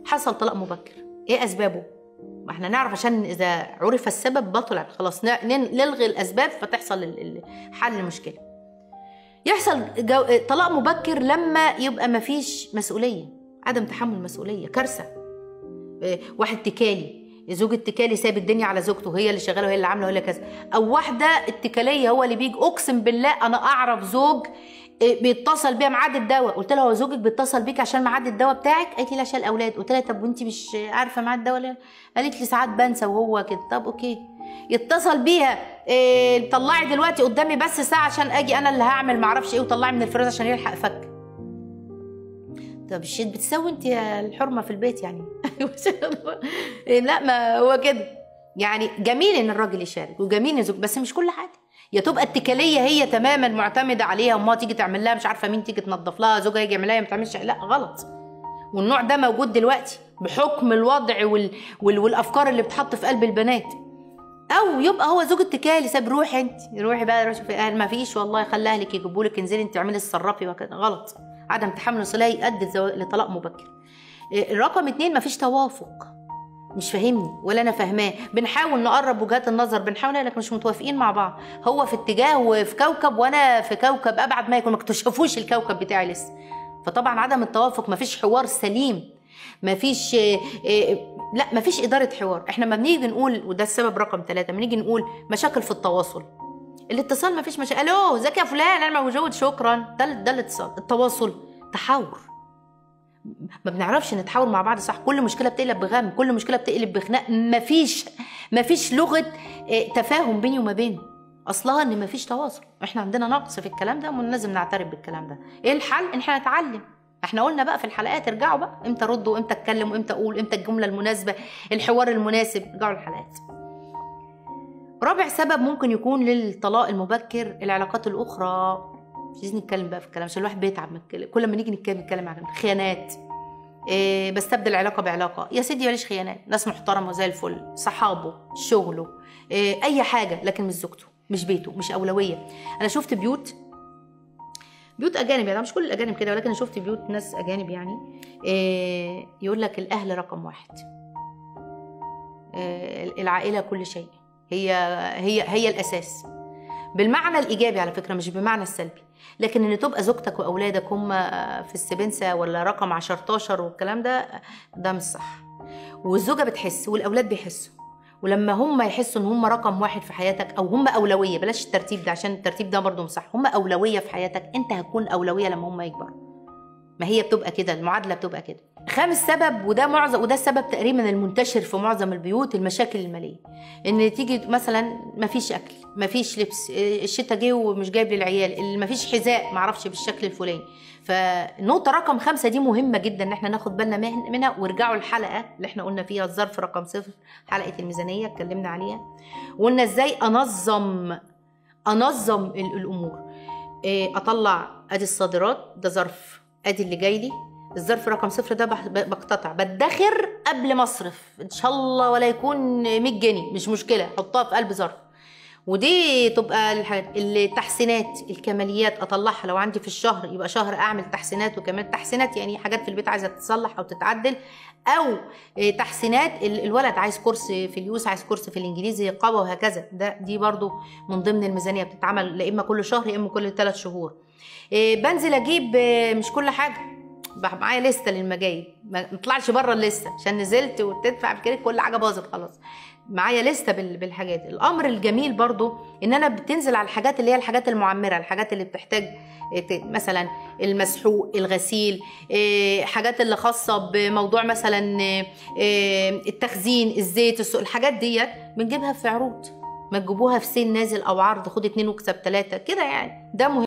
حصل طلاق مبكر ايه اسبابه ما احنا نعرف عشان اذا عرف السبب بطل خلاص ن- ن- نلغي الاسباب فتحصل ال- ال- حل المشكله يحصل جو... طلاق مبكر لما يبقى ما فيش مسؤوليه عدم تحمل مسؤوليه كارثه إيه، واحد اتكالي زوج اتكالي ساب الدنيا على زوجته هي اللي شغاله وهي اللي عامله وهي اللي كذا او واحده اتكاليه هو اللي بيجي اقسم بالله انا اعرف زوج إيه، بيتصل بيها ميعاد الدواء قلت لها هو زوجك بيتصل بيك عشان ميعاد الدواء بتاعك قالت لي لا عشان الاولاد قلت لها طب وانت مش عارفه ميعاد الدواء ليه قالت لي ساعات بنسى وهو كده طب اوكي يتصل بيها إيه طلعي دلوقتي قدامي بس ساعه عشان اجي انا اللي هعمل معرفش ايه وطلعي من الفريزر عشان يلحق فك طب الشيت بتسوي انت يا الحرمه في البيت يعني إيه، لا ما هو كده يعني جميل ان الراجل يشارك وجميل ان الزوج بس مش كل حاجه يا تبقى اتكاليه هي تماما معتمده عليها وما تيجي تعمل لها مش عارفه مين تيجي تنظف لها زوجها يجي يعمل لها ما تعملش لا غلط والنوع ده موجود دلوقتي بحكم الوضع وال... وال... والافكار اللي بتحط في قلب البنات او يبقى هو زوج اتكالي ساب روحي انت روحي بقى روحي في اهل ما فيش والله خلي اهلك يجيبوا لك انزلي انت اعملي الصرافي وكده غلط عدم تحمل المسؤوليه يؤدي الزو- لطلاق مبكر إيه، رقم اتنين مفيش توافق مش فاهمني ولا انا فاهماه بنحاول نقرب وجهات النظر بنحاول لكن مش متوافقين مع بعض هو في اتجاه وفي كوكب وانا في كوكب ابعد ما يكون ما اكتشفوش الكوكب بتاعي لسه فطبعا عدم التوافق مفيش حوار سليم مفيش إيه، إيه، لا مفيش اداره حوار احنا ما بنيجي نقول وده السبب رقم ثلاثة بنيجي نقول مشاكل في التواصل الاتصال مفيش مشاكل الو ازيك يا فلان انا موجود شكرا ده ده الاتصال التواصل تحاور ما بنعرفش نتحاور مع بعض صح كل مشكله بتقلب بغم كل مشكله بتقلب بخناق مفيش مفيش لغه آه، تفاهم بيني وما بينه اصلها ان مفيش تواصل احنا عندنا نقص في الكلام ده ولازم نعترف بالكلام ده ايه الحل ان احنا نتعلم احنا قلنا بقى في الحلقات ارجعوا بقى امتى ردوا امتى اتكلم امتى اقول امتى الجمله المناسبه الحوار المناسب ارجعوا الحلقات رابع سبب ممكن يكون للطلاق المبكر العلاقات الاخرى مش عايزين نتكلم بقى في الكلام عشان الواحد بيتعب من الكلام كل ما نيجي نتكلم نتكلم عن خيانات إيه بستبدل علاقه بعلاقه يا سيدي ماليش خيانات ناس محترمه زي الفل صحابه شغله إيه اي حاجه لكن مش زوجته مش بيته مش اولويه انا شفت بيوت بيوت اجانب يعني مش كل الاجانب كده ولكن انا شفت بيوت ناس اجانب يعني إيه يقول لك الاهل رقم واحد إيه العائله كل شيء هي هي هي الاساس بالمعنى الايجابي على فكره مش بالمعنى السلبي لكن ان تبقى زوجتك واولادك هم في السبنسه ولا رقم 10 والكلام ده ده مش صح والزوجه بتحس والاولاد بيحسوا ولما هم يحسوا ان هم رقم واحد في حياتك او هم اولويه بلاش الترتيب ده عشان الترتيب ده برضه مش صح هم اولويه في حياتك انت هتكون اولويه لما هم يكبروا ما هي بتبقى كده المعادله بتبقى كده خامس سبب وده معظم وده السبب تقريبا المنتشر في معظم البيوت المشاكل الماليه ان تيجي مثلا ما فيش اكل ما فيش لبس الشتاء جه ومش جايب للعيال ما فيش حذاء ما اعرفش بالشكل الفلاني فنقطه رقم خمسة دي مهمه جدا ان احنا ناخد بالنا من- منها وارجعوا الحلقه اللي احنا قلنا فيها الظرف رقم صفر حلقه الميزانيه اتكلمنا عليها وقلنا ازاي انظم انظم ال- الامور إيه، اطلع ادي الصادرات ده ظرف ادي اللي جاي لي الظرف رقم صفر ده بح- ب- بقتطع بدخر قبل ما اصرف ان شاء الله ولا يكون 100 جنيه مش مشكله حطها في قلب ظرف ودي تبقى الحاجات التحسينات الكماليات اطلعها لو عندي في الشهر يبقى شهر اعمل تحسينات وكمان تحسينات يعني حاجات في البيت عايزه تتصلح او تتعدل او إيه، تحسينات ال- الولد عايز كورس في اليوس عايز كورس في الانجليزي قوي وهكذا ده دي برضو من ضمن الميزانيه بتتعمل لا اما كل شهر يا اما كل ثلاث شهور إيه، بنزل اجيب آه، مش كل حاجه بقى معايا لسته للمجايب ما نطلعش بره اللسته عشان نزلت وتدفع في كده كل حاجه باظت خلاص معايا لسته بال- بالحاجات الامر الجميل برضو ان انا بتنزل على الحاجات اللي هي الحاجات المعمره الحاجات اللي بتحتاج إيه، ت- مثلا المسحوق الغسيل إيه، حاجات اللي خاصه بموضوع مثلا إيه، إيه، التخزين الزيت السوق الحاجات ديت بنجيبها في عروض ما تجيبوها في سين نازل او عرض خد اتنين واكسب تلاته كده يعني ده مهم